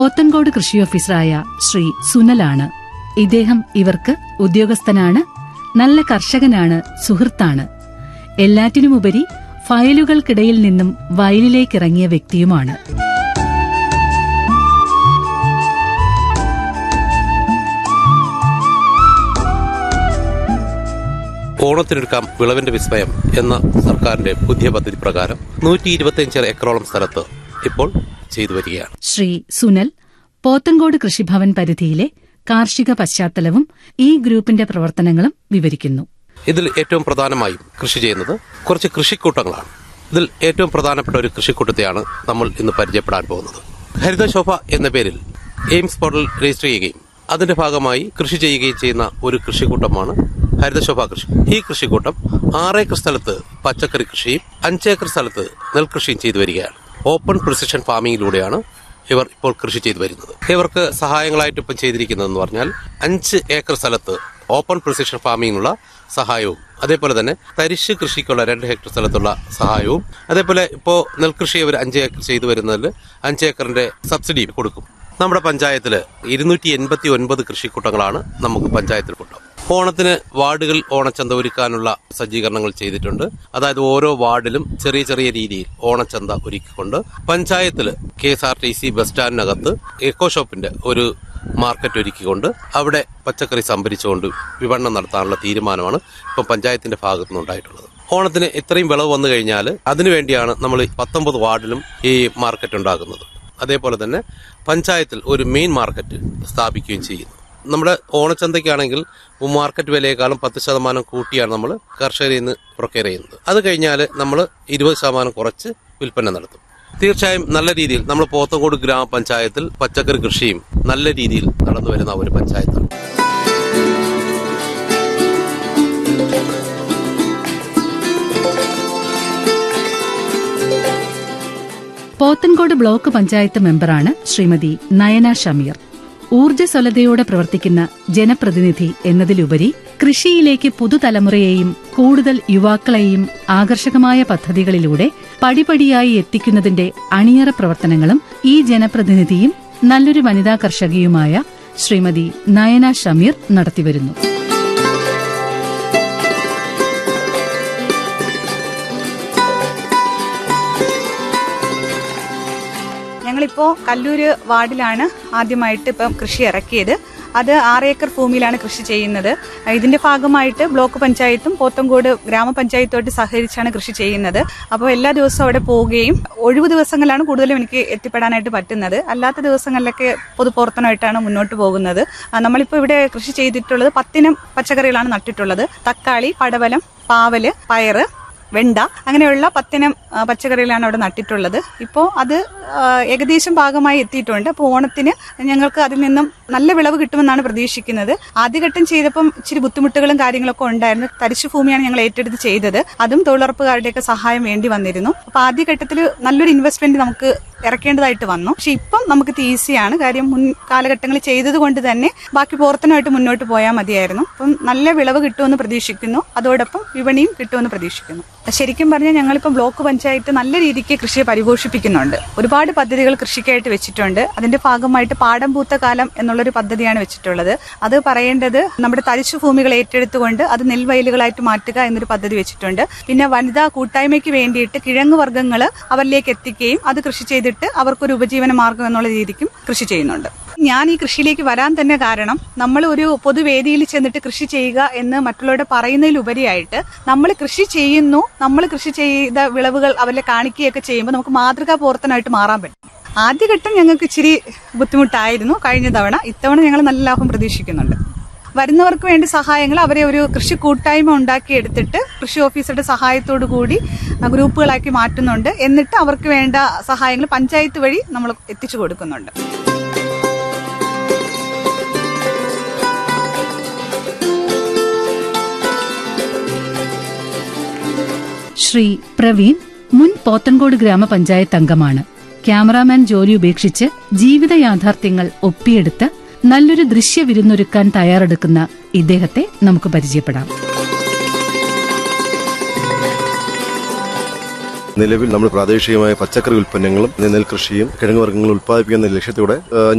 പോത്തൻകോട് കൃഷി ഓഫീസറായ ശ്രീ സുനലാണ് ഇദ്ദേഹം ഇവർക്ക് ഉദ്യോഗസ്ഥനാണ് നല്ല കർഷകനാണ് സുഹൃത്താണ് എല്ലാറ്റിനുമുപരി ഫയലുകൾക്കിടയിൽ നിന്നും വയലിലേക്കിറങ്ങിയ വ്യക്തിയുമാണ് ഓണത്തിനൊരുക്കാം വിളവിന്റെ വിസ്മയം എന്ന സർക്കാരിന്റെ പുതിയ പദ്ധതി പ്രകാരം നൂറ്റി ഇരുപത്തിയഞ്ച് ഏക്കറോളം സ്ഥലത്ത് ഇപ്പോൾ ചെയ്തു വരികയാണ് ശ്രീ സുനൽ പോത്തൻകോട് കൃഷിഭവൻ പരിധിയിലെ കാർഷിക പശ്ചാത്തലവും ഈ ഗ്രൂപ്പിന്റെ പ്രവർത്തനങ്ങളും വിവരിക്കുന്നു ഇതിൽ ഏറ്റവും പ്രധാനമായും കൃഷി ചെയ്യുന്നത് കുറച്ച് കൃഷിക്കൂട്ടങ്ങളാണ് ഇതിൽ ഏറ്റവും പ്രധാനപ്പെട്ട ഒരു കൃഷിക്കൂട്ടത്തെയാണ് നമ്മൾ ഇന്ന് പരിചയപ്പെടാൻ പോകുന്നത് ഹരിതശോഭ എന്ന പേരിൽ എയിംസ് പോർട്ടൽ രജിസ്റ്റർ ചെയ്യുകയും അതിന്റെ ഭാഗമായി കൃഷി ചെയ്യുകയും ചെയ്യുന്ന ഒരു കൃഷിക്കൂട്ടമാണ് ഹരിതശോഭ കൃഷി ഈ കൃഷിക്കൂട്ടം ആറേക്കർ സ്ഥലത്ത് പച്ചക്കറി കൃഷിയും അഞ്ചേക്കർ സ്ഥലത്ത് നെൽകൃഷിയും ചെയ്തു വരികയാണ് ഓപ്പൺ പ്രിസിഷൻ ഫാമിംഗിലൂടെയാണ് ഇവർ ഇപ്പോൾ കൃഷി ചെയ്തു വരുന്നത് ഇവർക്ക് സഹായങ്ങളായിട്ട് ഇപ്പം ചെയ്തിരിക്കുന്നതെന്ന് പറഞ്ഞാൽ അഞ്ച് ഏക്കർ സ്ഥലത്ത് ഓപ്പൺ പ്രിസിഷൻ ഫാമിങ്ങിനുള്ള സഹായവും അതേപോലെ തന്നെ തരിശ് കൃഷിക്കുള്ള രണ്ട് ഹെക്ടർ സ്ഥലത്തുള്ള സഹായവും അതേപോലെ ഇപ്പോൾ നെൽകൃഷി അവർ അഞ്ച് ഏക്കർ ചെയ്തു വരുന്നതിൽ അഞ്ച് ഏക്കറിന്റെ സബ്സിഡി കൊടുക്കും നമ്മുടെ പഞ്ചായത്തിൽ ഇരുന്നൂറ്റി എൺപത്തി ഒൻപത് കൃഷിക്കൂട്ടങ്ങളാണ് നമുക്ക് പഞ്ചായത്തിൽപ്പെട്ടത് ഓണത്തിന് വാർഡുകൾ ഓണച്ചന്ത ഒരുക്കാനുള്ള സജ്ജീകരണങ്ങൾ ചെയ്തിട്ടുണ്ട് അതായത് ഓരോ വാർഡിലും ചെറിയ ചെറിയ രീതിയിൽ ഓണച്ചന്ത ഒരുക്കിക്കൊണ്ട് പഞ്ചായത്തിൽ K S R T C bus സ്റ്റാൻഡിനകത്ത് എക്കോ ഷോപ്പിന്റെ ഒരു മാർക്കറ്റ് ഒരുക്കിക്കൊണ്ട് അവിടെ പച്ചക്കറി സംഭരിച്ചുകൊണ്ട് വിപണനം നടത്താനുള്ള തീരുമാനമാണ് ഇപ്പം പഞ്ചായത്തിന്റെ ഭാഗത്തു നിന്നുണ്ടായിട്ടുള്ളത് ഓണത്തിന് ഇത്രയും വിളവ് വന്നു കഴിഞ്ഞാൽ അതിനുവേണ്ടിയാണ് നമ്മൾ പത്തൊമ്പത് വാർഡിലും ഈ മാർക്കറ്റ് ഉണ്ടാക്കുന്നത് അതേപോലെ തന്നെ പഞ്ചായത്തിൽ ഒരു മെയിൻ മാർക്കറ്റ് സ്ഥാപിക്കുകയും ചെയ്യുന്നു നമ്മുടെ ഓണച്ചന്തയ്ക്കാണെങ്കിൽ മാർക്കറ്റ് വിലയെക്കാളും പത്ത് ശതമാനം കൂട്ടിയാണ് നമ്മൾ കർഷകരിൽ നിന്ന് പ്രൊക്കയർ ചെയ്യുന്നത് അത് കഴിഞ്ഞാൽ നമ്മൾ ഇരുപത് ശതമാനം കുറച്ച് വിൽപ്പന നടത്തും തീർച്ചയായും നല്ല രീതിയിൽ നമ്മൾ പോത്തങ്കോട് ഗ്രാമപഞ്ചായത്തിൽ പച്ചക്കറി കൃഷിയും നല്ല രീതിയിൽ നടന്നു വരുന്ന ഒരു പഞ്ചായത്താണ് പോത്തൻകോട് ബ്ലോക്ക് പഞ്ചായത്ത് മെമ്പറാണ് ശ്രീമതി നയന ഷമീർ ഊർജ്ജസ്വലതയോടെ പ്രവർത്തിക്കുന്ന ജനപ്രതിനിധി എന്നതിലുപരി കൃഷിയിലേക്ക് പുതുതലമുറയെയും കൂടുതൽ യുവാക്കളെയും ആകർഷകമായ പദ്ധതികളിലൂടെ പടിപടിയായി എത്തിക്കുന്നതിന്റെ അണിയറ പ്രവർത്തനങ്ങളും ഈ ജനപ്രതിനിധിയും നല്ലൊരു വനിതാ കർഷകയുമായ ശ്രീമതി നയന ഷമീർ നടത്തിവരുന്നു ഞങ്ങളിപ്പോ കല്ലൂര് വാർഡിലാണ് ആദ്യമായിട്ട് ഇപ്പം കൃഷി ഇറക്കിയത് അത് ആറേക്കർ ഭൂമിയിലാണ് കൃഷി ചെയ്യുന്നത് ഇതിന്റെ ഭാഗമായിട്ട് ബ്ലോക്ക് പഞ്ചായത്തും പോത്തങ്കോട് ഗ്രാമപഞ്ചായത്തുമായിട്ട് സഹകരിച്ചാണ് കൃഷി ചെയ്യുന്നത് അപ്പോൾ എല്ലാ ദിവസവും അവിടെ പോവുകയും ഒഴിവു ദിവസങ്ങളിലാണ് കൂടുതലും എനിക്ക് എത്തിപ്പെടാനായിട്ട് പറ്റുന്നത് അല്ലാത്ത ദിവസങ്ങളിലൊക്കെ പൊതുപ്രവർത്തനമായിട്ടാണ് മുന്നോട്ട് പോകുന്നത് ആ, നമ്മളിപ്പോൾ ഇവിടെ കൃഷി ചെയ്തിട്ടുള്ളത് പത്തിനം പച്ചക്കറികളാണ് നട്ടിട്ടുള്ളത് തക്കാളി പടവലം പാവല് പയറ് വെണ്ട അങ്ങനെയുള്ള പത്തിനം ആ, പച്ചക്കറികളാണ് അവിടെ നട്ടിട്ടുള്ളത് ഇപ്പോൾ അത് ആ, ഏകദേശം ഭാഗമായി എത്തിയിട്ടുണ്ട് അപ്പോൾ ഓണത്തിന് ഞങ്ങൾക്ക് അതിൽ നിന്നും നല്ല വിളവ് കിട്ടുമെന്നാണ് പ്രതീക്ഷിക്കുന്നത് ആദ്യഘട്ടം ചെയ്തപ്പം ഇച്ചിരി ബുദ്ധിമുട്ടുകളും കാര്യങ്ങളൊക്കെ ഉണ്ടായിരുന്നു തരിശു ഭൂമിയാണ് ഞങ്ങൾ ഏറ്റെടുത്ത് ചെയ്തത് അതും തൊഴിലുറപ്പുകാരുടെയൊക്കെ സഹായം വേണ്ടി വന്നിരുന്നു അപ്പോൾ ആദ്യഘട്ടത്തിൽ നല്ലൊരു ഇൻവെസ്റ്റ്മെന്റ് നമുക്ക് ഇറക്കേണ്ടതായിട്ട് വന്നു പക്ഷെ ഇപ്പം നമുക്ക് ഇത് ഈസിയാണ് കാര്യം മുൻ കാലഘട്ടങ്ങളിൽ ചെയ്തത് കൊണ്ട് തന്നെ ബാക്കി പ്രവർത്തനമായിട്ട് മുന്നോട്ട് പോയാൽ മതിയായിരുന്നു അപ്പം നല്ല വിളവ് കിട്ടുമെന്ന് പ്രതീക്ഷിക്കുന്നു അതോടൊപ്പം വിപണിയും കിട്ടുമെന്ന് പ്രതീക്ഷിക്കുന്നു ശരിക്കും പറഞ്ഞാൽ ഞങ്ങളിപ്പോൾ ബ്ലോക്ക് പഞ്ചായത്ത് നല്ല രീതിക്ക് കൃഷിയെ പരിപോഷിപ്പിക്കുന്നുണ്ട് ഒരുപാട് പദ്ധതികൾ കൃഷിക്കായിട്ട് വെച്ചിട്ടുണ്ട് അതിന്റെ ഭാഗമായിട്ട് പാടം പൂത്ത കാലം എന്നുള്ളൊരു പദ്ധതിയാണ് വെച്ചിട്ടുള്ളത് അത് പറയേണ്ടത് നമ്മുടെ തരിശു ഭൂമികൾ ഏറ്റെടുത്തുകൊണ്ട് അത് നെൽവയലുകളായിട്ട് മാറ്റുക എന്നൊരു പദ്ധതി വെച്ചിട്ടുണ്ട് പിന്നെ വനിതാ കൂട്ടായ്മയ്ക്ക് വേണ്ടിയിട്ട് കിഴങ്ങ് വർഗ്ഗങ്ങൾ അവരിലേക്ക് എത്തിക്കുകയും അത് കൃഷി ചെയ്തിട്ട് അവർക്കൊരു ഉപജീവന മാർഗം എന്നുള്ള രീതിക്കും കൃഷി ചെയ്യുന്നുണ്ട് ഞാൻ ഈ കൃഷിയിലേക്ക് വരാൻ തന്നെ കാരണം നമ്മൾ ഒരു പൊതുവേദിയിൽ ചെന്നിട്ട് കൃഷി ചെയ്യുക എന്ന് മറ്റുള്ളവരുടെ പറയുന്നതിലുപരിയായിട്ട് നമ്മൾ കൃഷി ചെയ്യുന്നു നമ്മൾ കൃഷി ചെയ്ത വിളവുകൾ അവരെ കാണിക്കുകയൊക്കെ ചെയ്യുമ്പോൾ നമുക്ക് മാതൃകാ പ്രവർത്തനമായിട്ട് മാറാൻ പറ്റും ആദ്യഘട്ടം ഞങ്ങൾക്ക് ഇച്ചിരി ബുദ്ധിമുട്ടായിരുന്നു കഴിഞ്ഞ തവണ ഇത്തവണ ഞങ്ങൾ നല്ല ലാഭം പ്രതീക്ഷിക്കുന്നുണ്ട് വരുന്നവർക്ക് വേണ്ടി സഹായങ്ങൾ അവരെ ഒരു കൃഷി കൂട്ടായ്മ ഉണ്ടാക്കി എടുത്തിട്ട് കൃഷി ഓഫീസറുടെ സഹായത്തോടു കൂടി ആ, ഗ്രൂപ്പുകളാക്കി മാറ്റുന്നുണ്ട് എന്നിട്ട് അവർക്ക് വേണ്ട സഹായങ്ങൾ പഞ്ചായത്ത് വഴി നമ്മൾ എത്തിച്ചു കൊടുക്കുന്നുണ്ട് ശ്രീ പ്രവീൺ മുൻ പോത്തൻകോട് ഗ്രാമപഞ്ചായത്ത് അംഗമാണ് ക്യാമറാമാൻ ജോലി ഉപേക്ഷിച്ച് ജീവിത യാഥാർത്ഥ്യങ്ങൾ ഒപ്പിയെടുത്ത് നല്ലൊരു ദൃശ്യവിരുന്നൊരുക്കാൻ തയ്യാറെടുക്കുന്ന ഇദ്ദേഹത്തെ നമുക്ക് പരിചയപ്പെടാം നിലവിൽ നമ്മൾ പ്രാദേശികമായ പച്ചക്കറി ഉൽപ്പന്നങ്ങളും നെൽകൃഷിയും കിഴങ്ങ് വർഗ്ഗങ്ങളും ഉൽപ്പാദിപ്പിക്കുന്ന ലക്ഷ്യത്തോടെ ആ,